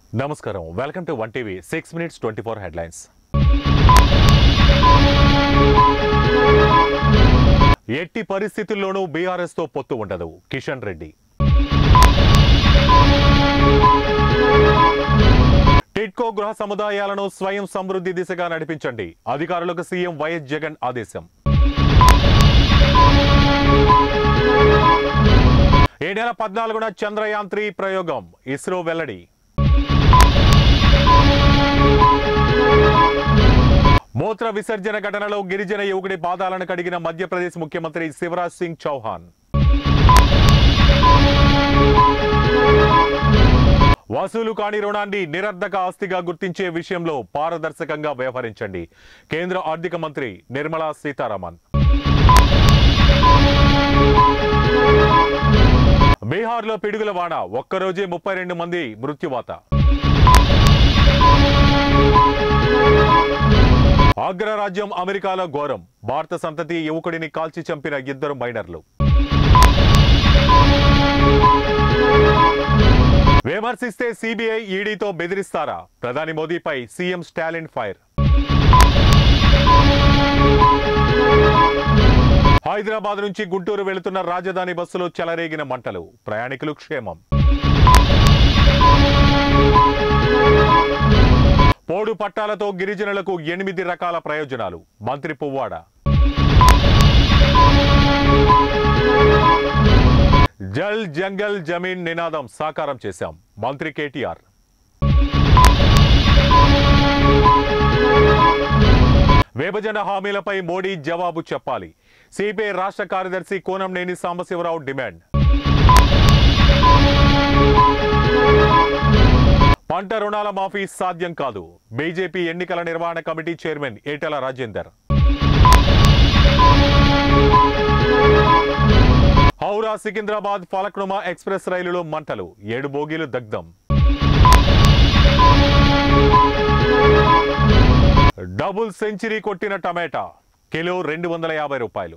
నమస్కారం welcome to one TV six minutes twenty four headlines ఎట్టి పరిస్థితుల్లోనూ బీఆర్ఎస్ తో పొత్తు ఉండదు కిషన్ రెడ్డి టిడ్కో గృహ సముదాయాలను స్వయం సమృద్ధి దిశగా నడిపించండి అధికారులకు సీఎం వైఎస్ జగన్ ఆదేశం ఈ నెల పద్నాలుగున చంద్రయాన్ త్రీ ప్రయోగం ఇస్రో వెల్లడి మూత్ర విసర్జన ఘటనలో గిరిజన యువకుడి పాదాలను కడిగిన మధ్యప్రదేశ్ ముఖ్యమంత్రి శివరాజ్ సింగ్ చౌహాన్ వసూలు కాని రుణాన్ని నిరర్ధక ఆస్తిగా గుర్తించే విషయంలో పారదర్శకంగా వ్యవహరించండి కేంద్ర ఆర్థిక మంత్రి నిర్మలా సీతారామన్ బీహార్లో పిడుగుల వాన ఒక్కరోజే ముప్పై రెండు మంది మృత్యువాత అగ్రరాజ్యం అమెరికాలో ఘోరం భారత సంతతి యువకుడిని కాల్చి చంపిన ఇద్దరు మైనర్లు విమర్శిస్తే సిబిఐ ఈడీతో బెదిరిస్తారా ప్రధాని మోదీపై సీఎం స్టాలిన్ ఫైర్ హైదరాబాద్ నుంచి గుంటూరు వెళుతున్న రాజధాని బస్సులో చెలరేగిన మంటలు ప్రయాణికులు క్షేమం పోడు పట్టాలతో గిరిజనులకు ఎనిమిది రకాల ప్రయోజనాలు మంత్రి పువ్వాడ జల్ జంగల్ జమీన్ నినాదం సాకారం చేశాం మంత్రి కేటీఆర్ విభజన హామీలపై మోడీ జవాబు చెప్పాలి సిపిఐ రాష్ట్ర కార్యదర్శి కోనంనేని సాంబశివరావు డిమాండ్ పంట రుణాల మాఫీ సాధ్యం కాదు బీజేపీ ఎన్నికల నిర్వహణ committee chairman Etela Rajender Howrah Secunderabad Falaknuma express రైలులో మంటలు ఏడు బోగీలు దగ్ధం డబుల్ సెంచరీ కొట్టిన టమాటా కిలో రెండు వందల యాభై రూపాయలు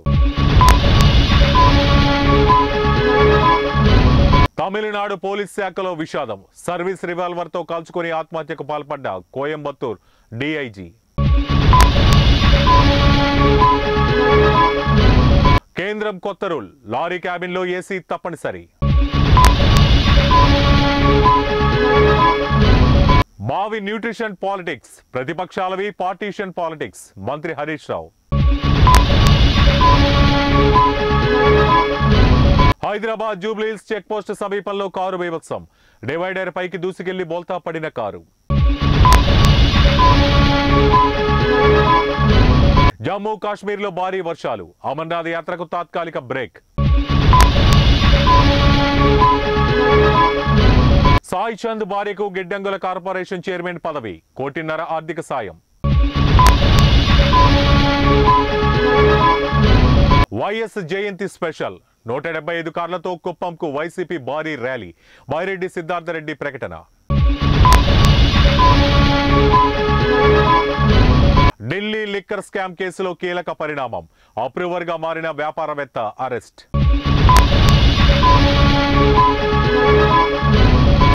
తమిళనాడు పోలీస్ శాఖలో విషాదం సర్వీస్ రివాల్వర్ తో కాల్చుకొని ఆత్మహత్యకు పాల్పడ్డ కోయంబత్తూర్ డిఐజీ కేంద్రం కొత్త రూల్ లారీ క్యాబిన్ లో ఏసీ తప్పనిసరి మావి న్యూట్రిషన్ పాలిటిక్స్ ప్రతిపక్షాలవి పార్టీషన్ పాలిటిక్స్ మంత్రి హరీష్ రావు హైదరాబాద్ జూబ్లీహిల్స్ చెక్ పోస్ట్ సమీపంలో కారు బీభత్సం డివైడర్ పైకి దూసుకెళ్లి బోల్తా పడిన కారు జమ్మూ కాశ్మీర్లో భారీ వర్షాలు అమర్నాథ్ యాత్రకు తాత్కాలిక బ్రేక్ సాయి చంద్ భార్యకు గిడ్డంగుల కార్పొరేషన్ చైర్మన్ పదవి కోటిన్నర ఆర్థిక సాయం వైఎస్ జయంతి స్పెషల్ నూట డెబ్బై ఐదు కార్లతో కుప్పంకు వైసీపీ భారీ ర్యాలీ బైరెడ్డి సిద్ధార్థరెడ్డి ప్రకటన ఢిల్లీ లిక్కర్ స్కామ్ కేసులో కీలక పరిణామం అప్రూవర్ గా మారిన వ్యాపారవేత్త అరెస్ట్